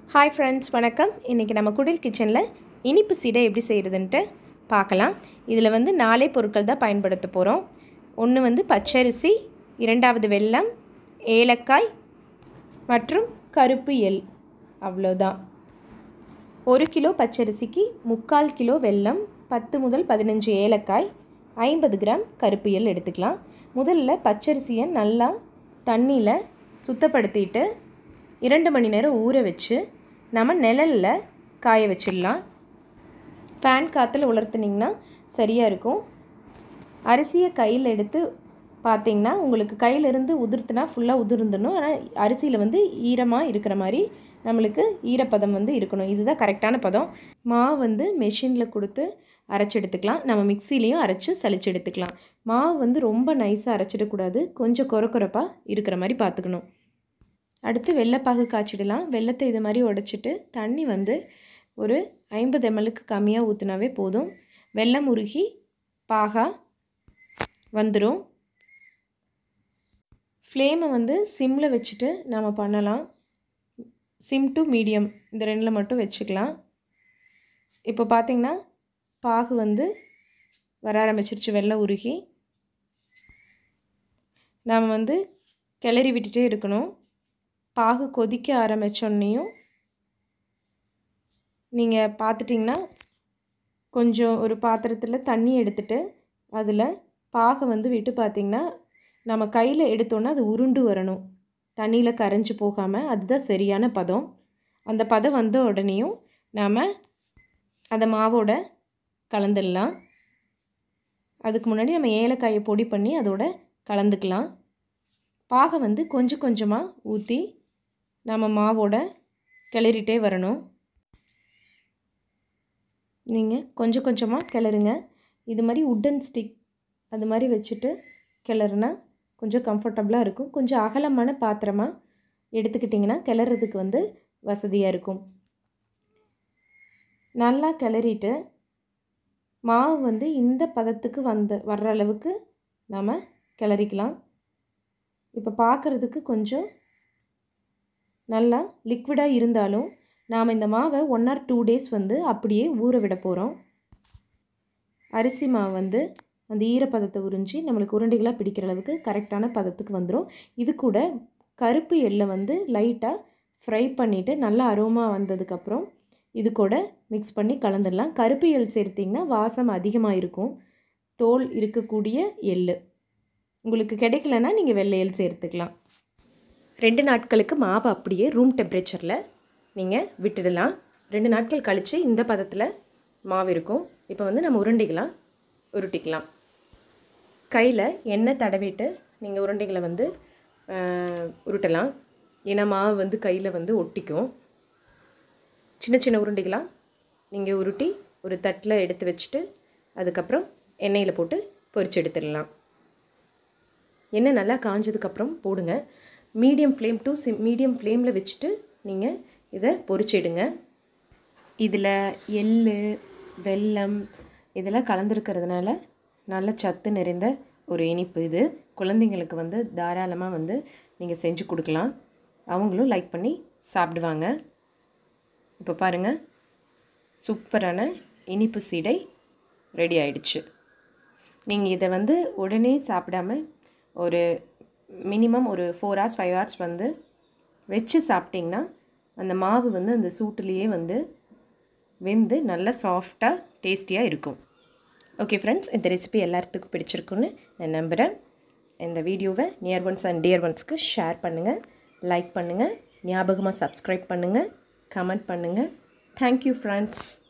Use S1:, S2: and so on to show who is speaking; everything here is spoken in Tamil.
S1: ஹாய் ஃப்ரெண்ட்ஸ் வணக்கம் இன்றைக்கி நம்ம குடில் கிச்சனில் இனிப்பு சீடை எப்படி செய்கிறதுன்ட்டு பார்க்கலாம் இதில் வந்து நாலே பொருட்கள் தான் பயன்படுத்த போகிறோம் ஒன்று வந்து பச்சரிசி இரண்டாவது வெல்லம் ஏலக்காய் மற்றும் கருப்பு எள் அவ்வளோதான் ஒரு கிலோ பச்சரிசிக்கு முக்கால் கிலோ வெல்லம் பத்து முதல் பதினஞ்சு ஏலக்காய் ஐம்பது கிராம் கருப்பு எள் எடுத்துக்கலாம் முதல்ல பச்சரிசியை நல்லா தண்ணியில் சுத்தப்படுத்திட்டு இரண்டு மணி நேரம் ஊற வச்சு நம்ம நிழலில் காய வச்சிடலாம் ஃபேன் காற்றுல உலர்த்துனிங்கன்னா சரியாக இருக்கும் அரிசியை கையில் எடுத்து பார்த்தீங்கன்னா உங்களுக்கு கையிலேருந்து உதிர்த்துனா ஃபுல்லாக உதிர்ந்துடணும் ஆனால் அரிசியில் வந்து ஈரமாக இருக்கிற மாதிரி நம்மளுக்கு ஈரப்பதம் வந்து இருக்கணும் இதுதான் கரெக்டான பதம் மாவு வந்து மெஷினில் கொடுத்து அரைச்சி எடுத்துக்கலாம் நம்ம மிக்சிலையும் அரைச்சி சலிச்சு எடுத்துக்கலாம் மாவு வந்து ரொம்ப நைஸாக அரைச்சிடக்கூடாது கொஞ்சம் குறை குறைப்பாக இருக்கிற மாதிரி பார்த்துக்கணும் அடுத்து வெள்ளைப்பாகு காய்ச்சிடலாம் வெள்ளத்தை இது மாதிரி உடச்சிட்டு தண்ணி வந்து ஒரு ஐம்பது எம்எல்க்கு கம்மியாக ஊற்றினாவே போதும் வெள்ளம் உருகி பாகா வந்துடும் ஃப்ளேமை வந்து சிம்மில் வச்சுட்டு நம்ம பண்ணலாம் சிம் டு மீடியம் இந்த ரெண்டில் மட்டும் வச்சுக்கலாம் இப்போ பார்த்திங்கன்னா பாகு வந்து வர ஆரம்பிச்சிருச்சு வெள்ளம் உருகி நாம் வந்து கிளறி விட்டுட்டே இருக்கணும் பாகு கொதிக்க ஆரம்பித்தோன்னையும் நீங்கள் பார்த்துட்டிங்கன்னா கொஞ்சம் ஒரு பாத்திரத்தில் தண்ணி எடுத்துட்டு அதில் பாகை வந்து விட்டு பார்த்திங்கன்னா நம்ம கையில் எடுத்தோன்னா அது உருண்டு வரணும் தண்ணியில் கரைஞ்சி போகாமல் அதுதான் சரியான பதம் அந்த பதம் வந்த உடனேயும் நாம் அந்த மாவோட கலந்துடலாம் அதுக்கு முன்னாடி நம்ம ஏலக்காயை பொடி பண்ணி அதோட கலந்துக்கலாம் பாகை வந்து கொஞ்சம் கொஞ்சமாக ஊற்றி நம்ம மாவோட கிளறிட்டே வரணும் நீங்கள் கொஞ்சம் கொஞ்சமாக கிளறுங்க இது மாதிரி உட்டன் ஸ்டிக் அது மாதிரி வச்சுட்டு கிளறுனா கொஞ்சம் கம்ஃபர்டபுளாக இருக்கும் கொஞ்சம் அகலமான பாத்திரமாக எடுத்துக்கிட்டிங்கன்னா கிளறதுக்கு வந்து வசதியாக இருக்கும் நல்லா கிளறிட்டு மாவு வந்து இந்த பதத்துக்கு வந்த வர்ற அளவுக்கு நாம் கிளறிக்கலாம் இப்போ பார்க்குறதுக்கு கொஞ்சம் நல்லா லிக்விடாக இருந்தாலும் நாம் இந்த மாவை ஒன் ஆர் டூ டேஸ் வந்து அப்படியே ஊற விட போகிறோம் அரிசி மாவு வந்து அந்த ஈரப்பதத்தை உறிஞ்சி நம்மளுக்கு உருண்டைகளாக பிடிக்கிற அளவுக்கு கரெக்டான பதத்துக்கு வந்துடும் இது கூட கருப்பு எள்ளை வந்து லைட்டாக ஃப்ரை பண்ணிவிட்டு நல்லா அரோமா வந்ததுக்கப்புறம் இது கூட மிக்ஸ் பண்ணி கலந்துடலாம் கருப்பு எள் சேர்த்திங்கன்னா வாசம் அதிகமாக இருக்கும் தோல் இருக்கக்கூடிய எள் உங்களுக்கு கிடைக்கலன்னா நீங்கள் வெள்ளை எள் சேர்த்துக்கலாம் ரெண்டு நாட்களுக்கு மாவு அப்படியே ரூம் டெம்பரேச்சரில் நீங்கள் விட்டுடலாம் ரெண்டு நாட்கள் கழித்து இந்த பதத்தில் மாவு இருக்கும் இப்போ வந்து நம்ம உருண்டைகளாக உருட்டிக்கலாம் கையில் எண்ணெய் தடவிட்டு நீங்கள் உருண்டைகளை வந்து உருட்டலாம் ஏன்னா மாவு வந்து கையில் வந்து ஒட்டிக்கும் சின்ன சின்ன உருண்டைகளாக நீங்கள் உருட்டி ஒரு தட்டில் எடுத்து வச்சுட்டு அதுக்கப்புறம் எண்ணெயில் போட்டு பொரிச்சு எடுத்துடலாம் எண்ணெய் நல்லா காஞ்சதுக்கப்புறம் போடுங்க medium flame to sim medium ஃப்ளேமில் வச்சுட்டு நீங்கள் இதை பொரிச்சிடுங்க இதில் எள் வெல்லம் இதெல்லாம் கலந்துருக்கிறதுனால நல்ல சத்து நிறைந்த ஒரு இனிப்பு இது குழந்தைங்களுக்கு வந்து தாராளமாக வந்து நீங்கள் செஞ்சு கொடுக்கலாம் அவங்களும் லைக் பண்ணி சாப்பிடுவாங்க இப்போ பாருங்கள் சூப்பரான இனிப்பு சீடை ரெடி ஆயிடுச்சு நீங்கள் இதை வந்து உடனே சாப்பிடாம ஒரு மினிமம் ஒரு ஃபோர் ஹவர்ஸ் ஃபைவ் ஹவர்ஸ் வந்து வச்சு சாப்பிட்டிங்கன்னா அந்த மாவு வந்து அந்த சூட்டுலேயே வந்து வெந்து நல்லா சாஃப்டாக டேஸ்டியாக இருக்கும் ஓகே ஃப்ரெண்ட்ஸ் இந்த ரெசிபி எல்லாத்துக்கும் பிடிச்சிருக்குன்னு நான் நம்புகிறேன் இந்த வீடியோவை நியர் ஒன்ஸ் அண்ட் டியர் ஒன்ஸ்க்கு ஷேர் பண்ணுங்கள் லைக் பண்ணுங்கள் ஞாபகமாக சப்ஸ்கிரைப் பண்ணுங்கள் கமெண்ட் பண்ணுங்கள் தேங்க்யூ ஃப்ரெண்ட்ஸ்